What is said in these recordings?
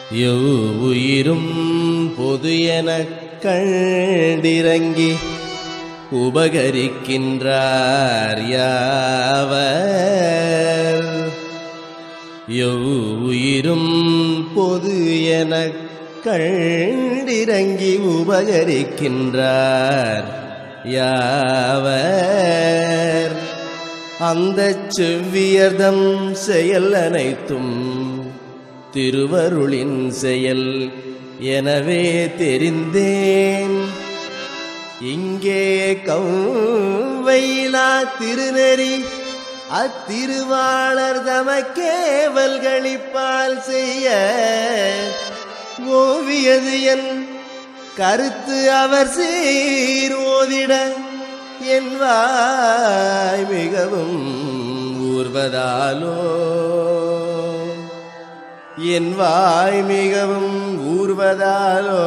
எவ்வுயிரும் பொது எனக் கண்டிறங்கி உபகரிக்கின்றார் யாவர் எவ்வுயிரும் பொது எனக் கண்டிறங்கி உபகரிக்கின்றார் யாவர் அந்த செவ்வியர்தம் செயல் அனைத்தும் திருவருளின் செயல் எனவே தெரிந்தேன் இங்கே கௌவையிலா திருநெறி அத்திருவாளர் தமக்கேவல்களிப்பால் செய்ய ஓவியது என் கருத்து அவர் சீர் ஓதிட என் வாய் மிகவும் ஊர்வதாலோ என் வாய் மிகவும் ஊர்வதாலோ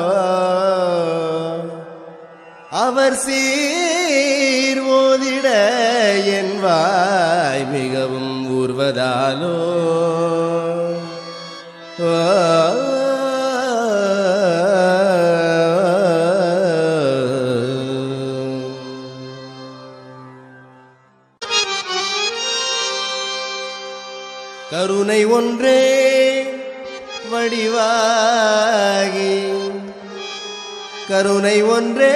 அவர் சீர் ஓதிட என் வாய் மிகவும் ஊர்வதாலோ கருணை ஒன்றே வடிவாகி கருணை ஒன்றே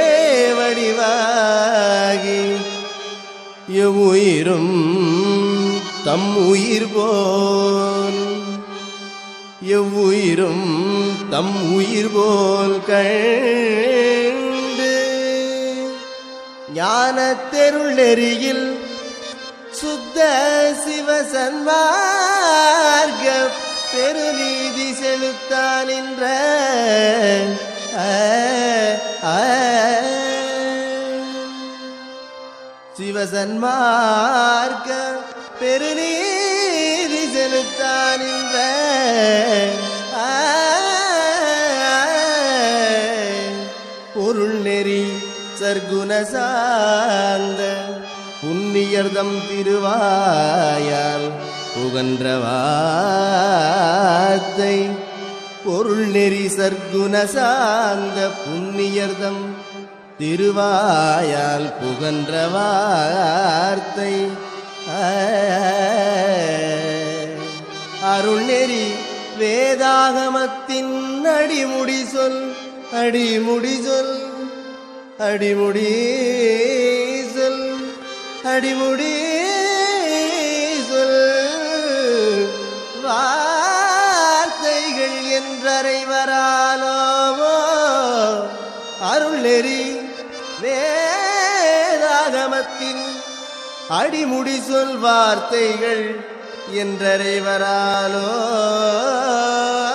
வடிவாகி எவ்வுயிரும் தம் உயிர் போல் எவ்வுயிரும் தம் உயிர் போல் கண்டு ஞான தெருள் நெறியில் சுத்த சிவசன்மார்க்க பெருநீதி செலுத்தானின்ற சிவசன்மார்க்க பெருநீதி செலுத்தானின்ற பொருள் நெறி சர்க்குண சார்ந்த புண்ணியர்தம் திருவாயால் புகன்ற வார்த்தை பொருள் நெறி சர்க்குண சார்ந்த புண்ணியர்தம் திருவாயால் புகன்ற வார்த்தை அருள் நெறி வேதாகமத்தின் அடிமுடி சொல் அடிமுடி சொல் அடிமுடி சொல் அடிமுடி சொல் வார்த்தைகள் என்றறைவராலோவோ அருள் நெறி வேதாகமத்தின் அடிமுடி சொல் வார்த்தைகள் என்றறைவராலோ